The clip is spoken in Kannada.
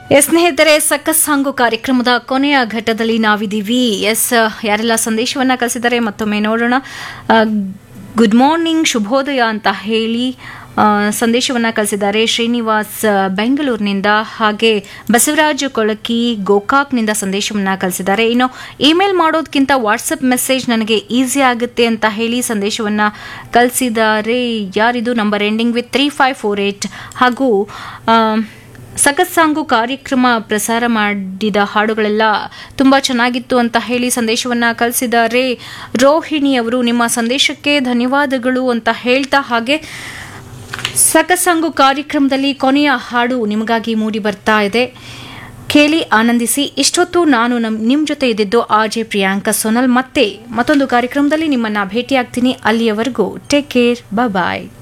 ಎಸ್ ಸ್ನೇಹಿತರೆ ಸಕ್ಕಸ್ ಸಾಂಗು ಕಾರ್ಯಕ್ರಮದ ಕೊನೆಯ ಘಟ್ಟದಲ್ಲಿ ನಾವಿದ್ದೀವಿ ಎಸ್ ಯಾರೆಲ್ಲ ಸಂದೇಶವನ್ನ ಕಳಿಸಿದ್ದಾರೆ ಮತ್ತೊಮ್ಮೆ ನೋಡೋಣ ಗುಡ್ ಮಾರ್ನಿಂಗ್ ಶುಭೋದಯ ಅಂತ ಹೇಳಿ ಆ, ಸಂದೇಶವನ್ನ ಕಳಿಸಿದ್ದಾರೆ ಶ್ರೀನಿವಾಸ್ ಆ, ಬೆಂಗಳೂರಿನಿಂದ ಹಾಗೆ ಬಸವರಾಜ್ ಕೊಳಕಿ ಗೋಕಾಕ್ನಿಂದ ಸಂದೇಶವನ್ನ ಕಳಿಸಿದ್ದಾರೆ ಇನ್ನು ಇಮೇಲ್ ಮಾಡೋದಕ್ಕಿಂತ ವಾಟ್ಸಪ್ ಮೆಸೇಜ್ ನನಗೆ ಈಸಿ ಆಗುತ್ತೆ ಅಂತ ಹೇಳಿ ಸಂದೇಶವನ್ನ ಕಳಿಸಿದ್ದಾರೆ ಯಾರಿದು number ending with three five four eight ಹಾಗೂ ಆ, ಸಖತ್ ಸಾಂಗು ಕಾರ್ಯಕ್ರಮ ಪ್ರಸಾರ ಮಾಡಿದ ಹಾಡುಗಳೆಲ್ಲ ತುಂಬ ಚೆನ್ನಾಗಿತ್ತು ಅಂತ ಹೇಳಿ ಸಂದೇಶವನ್ನ ಕಳಿಸಿದ್ದಾರೆ ರೋಹಿಣಿ ಅವರು ನಿಮ್ಮ ಸಂದೇಶಕ್ಕೆ ಧನ್ಯವಾದಗಳು ಅಂತ ಹೇಳ್ತಾ ಹಾಗೆ ಸಖತ್ ಸಾಂಗು ಕಾರ್ಯಕ್ರಮದಲ್ಲಿ ಕೊನೆಯ ಹಾಡು ನಿಮಗಾಗಿ ಮೂಡಿ ಬರ್ತಾ ಇದೆ ಕೇಳಿ ಆನಂದಿಸಿ ಇಷ್ಟೊತ್ತು ನಾನು ನಮ್ ನಿಮ್ಮ ಜೊತೆ ಇದ್ದಿದ್ದು ಆರ್ ಜೆ ಪ್ರಿಯಾಂಕಾ ಸೋನಲ್ ಮತ್ತೆ ಮತ್ತೊಂದು ಕಾರ್ಯಕ್ರಮದಲ್ಲಿ ನಿಮ್ಮನ್ನ ಭೇಟಿಯಾಗ್ತೀನಿ ಅಲ್ಲಿಯವರೆಗೂ ಟೇಕ್ ಕೇರ್ ಬಾಯ್